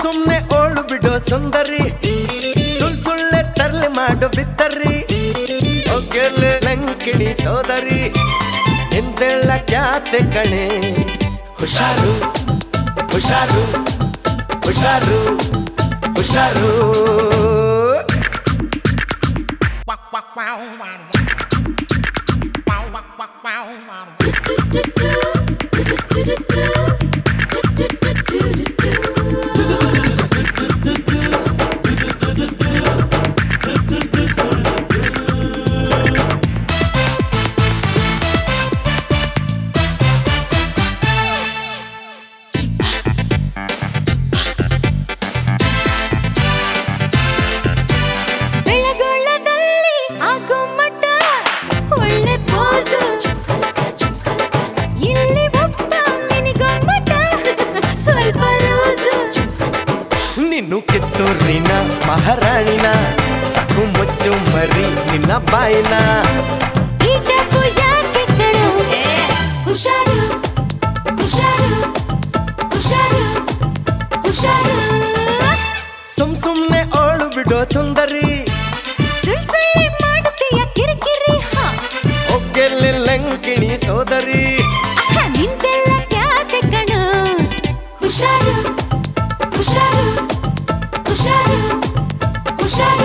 ಸುಮ್ನೆ ಓಳು ಬಿಡೋ ಸುಂದರಿ ಸುಳ್ ಸುಳ್ಳೆ ತರ್ಲೆ ಮಾಡೋ ಬಿತ್ತರಿ ಒಗ್ಗೆಲೆ ಲಂಕಿಣಿ ಸೋದರಿ ಎಂದೆಲ್ಲ ಖ್ಯಾತೆ ಕಣೆ ಹುಷಾರು ಹುಷಾರು ಹುಷಾರು ಹುಷಾರು ಬೆಳಗೊಳ್ಳದಲ್ಲಿ ಆಗೋ ಮಟ್ಟ ಒಳ್ಳೆ ಪೋಸು ಇಲ್ಲಿ ಒಬ್ಬ ಮಿನಿಗೊಮ್ಮಟ ಸ್ವಲ್ಪ ಲೂಸು ನಿನ್ನು ಕಿತ್ತೂರಿನ ಮಹಾರಾಣಿನ ಸಾಕು ಮುಚ್ಚು ಮರಿ ನಿನ್ನ ಬಾಯಿನ ಈ ಡಬ್ಬು ಯಾಕೆ ಕಣೋ? ಹುಷಾರು ಹುಷಾರು ಹುಷಾರು ಹುಷಾರು ಸುಮ್ ಸುಮ್ನೆ ಓಳು ಬಿಡೋ ಸುಂದರಿ ಸುಳ್ ಸುಳ್ಳೆ ಮಾಡುತ್ತೀಯ ಕಿರಿಕಿರಿ ಹಾ ಒಗ್ಗೆಲೆ ಲಂಕಿಣಿ ಸೋದರಿ ಅಹ, ನಿಂದೆಲ್ಲ ಖ್ಯಾತೆ ಕಣೋ ಹುಷಾರು ಹುಷಾರು ಹುಷಾರು ಹುಷಾರು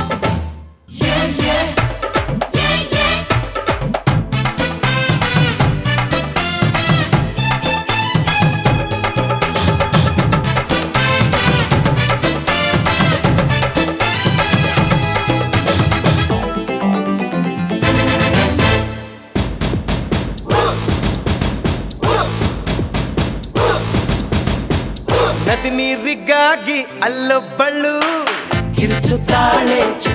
ನದಿ ನೀರಿಗಾಗಿ ಅಲ್ಲೊಬ್ಬಳು ಕಿರಿಸುತ್ತಾಳೆ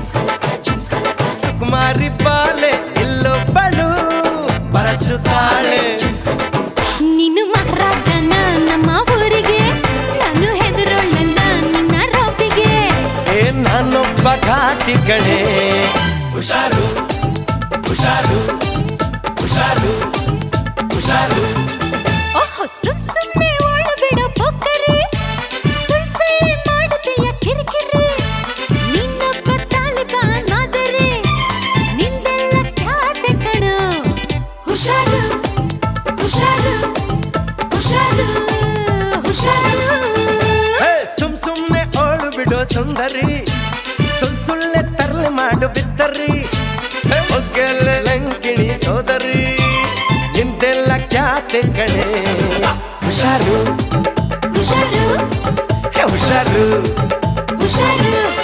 ಸುಕುಮಾರಿ ಬಾಲೆ ಇಲ್ಲೊಬ್ಬಳು ಪರಚುತ್ತಾಳೆ ನೀನು ಮಹಾರಾಜನ ನಮ್ಮ ಊರಿಗೆ ನಾನು ಹೆದರೋಳಲ್ಲ ನಿನ್ನ ರೊಬ್ಬಿಗೆ ಏ ನಾನೊಬ್ಬ ಘಾಟಿ ಕಣೆ ಹುಷಾರು ಹುಷಾರು ಹುಷಾರು ಹುಷಾರು ಓಹೋ ಸುಮ್ ಸುಮ್ನೆ ಒಳ ಬಿಡೋ ಪೊಕ್ಕರಿ ಸುಳ್ ಸುಳ್ಳೆ ಮಾಡುತ್ತೀಯ ಕಿರಿಕಿರಿ ನಿನ್ನೊಬ್ಬ ತಾಲಿಬಾನ್ ಮಾದರಿ ನಿಂದೆಲ್ಲ ಖ್ಯಾತೆ ಕಣೋ ಹುಷಾರು ಹುಷಾರು ಹುಷಾರು ಹುಷಾರು ಹೇ ಸುಮ್ ಸುಮ್ನೆ ಓಳು ಬಿಡೋ ಸುಂದರಿ ಸುಳ್ ಸುಳ್ಳೆ ತರ್ಲೆ ಮಾಡು ಬಿತ್ತರಿ ಒಗ್ಗೆಲೆ ಲಂಕಿಣಿ ಸೋದರಿ ಇಂದೆಲ್ಲ ಖ್ಯಾತೆ ಕಣೆ ಹುಷಾರು ಹುಷಾರು ಹೇ ಹುಷಾರು ಹುಷಾರು